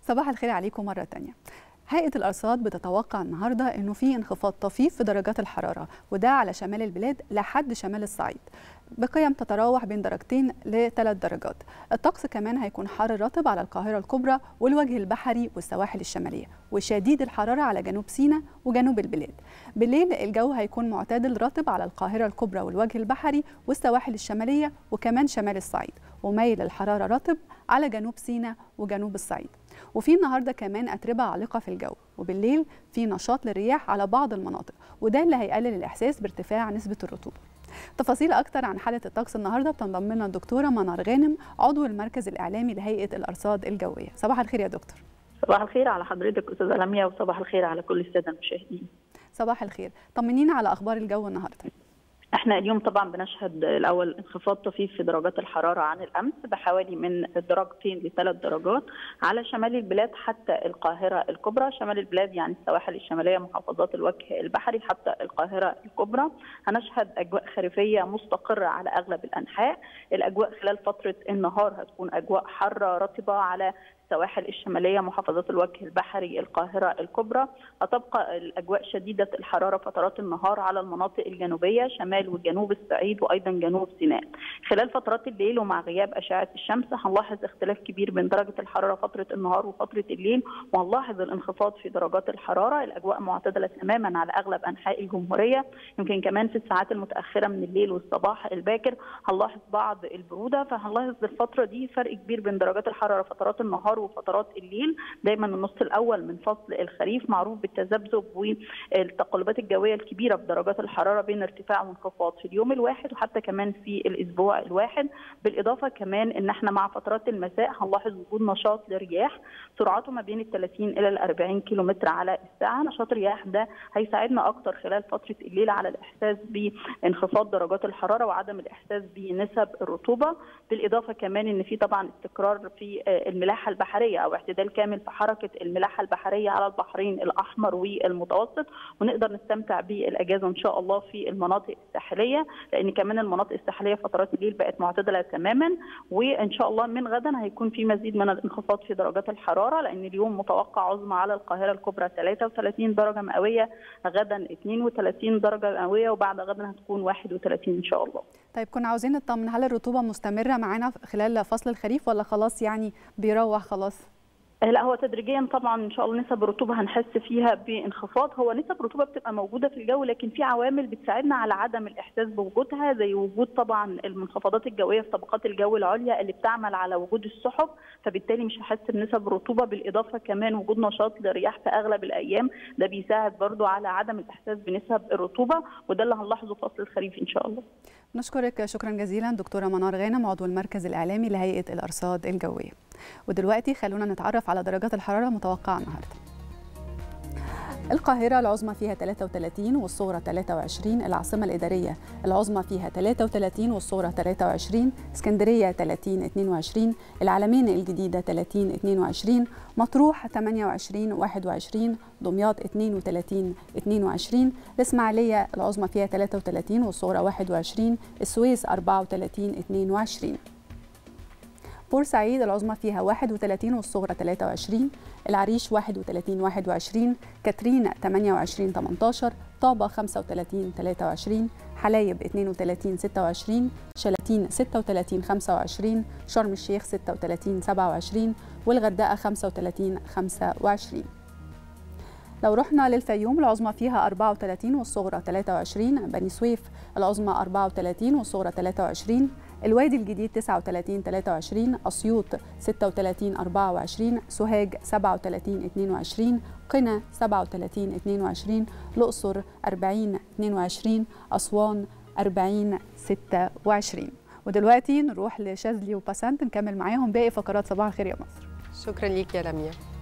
صباح الخير عليكم مرة تانية هيئة الأرصاد بتتوقع النهاردة أنه في انخفاض طفيف في درجات الحرارة وده على شمال البلاد لحد شمال الصعيد بقيم تتراوح بين درجتين لثلاث درجات الطقس كمان هيكون حار رطب على القاهرة الكبرى والوجه البحري والسواحل الشمالية وشديد الحرارة على جنوب سيناء وجنوب البلاد بالليل الجو هيكون معتدل رطب على القاهرة الكبرى والوجه البحري والسواحل الشمالية وكمان شمال الصعيد وميل الحرارة رطب على جنوب سيناء وجنوب الصعيد وفي النهارده كمان اتربه عالقه في الجو وبالليل في نشاط للرياح على بعض المناطق وده اللي هيقلل الاحساس بارتفاع نسبه الرطوبه تفاصيل اكتر عن حاله الطقس النهارده بتنضم لنا الدكتوره منار غانم عضو المركز الاعلامي لهيئه الارصاد الجويه صباح الخير يا دكتور صباح الخير على حضرتك استاذه لميا وصباح الخير على كل الساده المشاهدين صباح الخير طمنينا على اخبار الجو النهارده احنا اليوم طبعا بنشهد الاول انخفاض طفيف في درجات الحراره عن الامس بحوالي من درجتين لثلاث درجات على شمال البلاد حتى القاهره الكبرى، شمال البلاد يعني السواحل الشماليه محافظات الوجه البحري حتى القاهره الكبرى، هنشهد اجواء خريفيه مستقره على اغلب الانحاء، الاجواء خلال فتره النهار هتكون اجواء حاره رطبه على السواحل الشماليه محافظات الوجه البحري القاهره الكبرى هتبقى الاجواء شديده الحراره فترات النهار على المناطق الجنوبيه شمال وجنوب الصعيد وايضا جنوب سيناء خلال فترات الليل ومع غياب اشعه الشمس هنلاحظ اختلاف كبير بين درجه الحراره فتره النهار وفتره الليل وهنلاحظ الانخفاض في درجات الحراره الاجواء معتدله تماما على اغلب انحاء الجمهوريه يمكن كمان في الساعات المتاخره من الليل والصباح الباكر هنلاحظ بعض البروده فهنلاحظ الفتره دي فرق كبير بين درجات الحراره فترات النهار وفترات الليل دايما النص الاول من فصل الخريف معروف بالتذبذب والتقلبات الجويه الكبيره في درجات الحراره بين ارتفاع وانخفاض في اليوم الواحد وحتى كمان في الاسبوع الواحد بالاضافه كمان ان احنا مع فترات المساء هنلاحظ وجود نشاط لرياح سرعته ما بين ال 30 الى ال 40 كيلومتر على الساعه نشاط الرياح ده هيساعدنا اكتر خلال فتره الليل على الاحساس بانخفاض درجات الحراره وعدم الاحساس بنسب الرطوبه بالاضافه كمان ان في طبعا استقرار في الملاحه البحريه او اعتدال كامل في حركه الملاحه البحريه على البحرين الاحمر والمتوسط ونقدر نستمتع بالاجازه ان شاء الله في المناطق الساحليه لان كمان المناطق الساحليه فترات الليل بقت معتدله تماما وان شاء الله من غدا هيكون في مزيد من الانخفاض في درجات الحراره لان اليوم متوقع عظمى على القاهره الكبرى 33 درجه مئويه غدا 32 درجه مئويه وبعد غدا هتكون 31 ان شاء الله. طيب كنا عاوزين نطمن هل الرطوبه مستمره معانا خلال فصل الخريف ولا خلاص يعني بيروح خلاص؟ لا هو تدريجيا طبعا ان شاء الله نسب الرطوبه هنحس فيها بانخفاض هو نسب الرطوبه بتبقى موجوده في الجو لكن في عوامل بتساعدنا على عدم الاحساس بوجودها زي وجود طبعا المنخفضات الجويه في طبقات الجو العليا اللي بتعمل على وجود السحب فبالتالي مش هحس بنسب الرطوبه بالاضافه كمان وجود نشاط للرياح في اغلب الايام ده بيساعد برضو على عدم الاحساس بنسب الرطوبه وده اللي هنلاحظه في فصل الخريف ان شاء الله نشكرك شكرا جزيلا دكتوره منار غانم عضو المركز الاعلامي لهيئه الارصاد الجويه ودلوقتي خلونا نتعرف على درجات الحراره المتوقعه النهارده القاهرة العظمى فيها 33 والصغرى 23 العاصمة الإدارية العظمى فيها 33 والصغرى 23 اسكندرية 30 22 العلمين الجديدة 30 22 مطروح 28 21 دمياط 32 22 الإسماعيلية العظمى فيها 33 والصغرى 21 السويس 34 22 بورسعيد العظمى فيها 31 والصغرى 23 العريش 31 21 كاترين 28 18 طابة 35 23 حلايب 32 26 شلاتين 36 25 شرم الشيخ 36 27 والغردقة 35 25 لو رحنا للفيوم العظمى فيها 34 والصغرى 23 بني سويف العظمى 34 والصغرى 23 الوادي الجديد 39 23 أسيوط 36 24 سوهاج 37 22 قنا 37 22 الأقصر 40 22 أسوان 40 26 ودلوقتي نروح لشاذلي وباسنت نكمل معاهم باقي فقرات صباح الخير يا مصر شكرا ليك يا لميا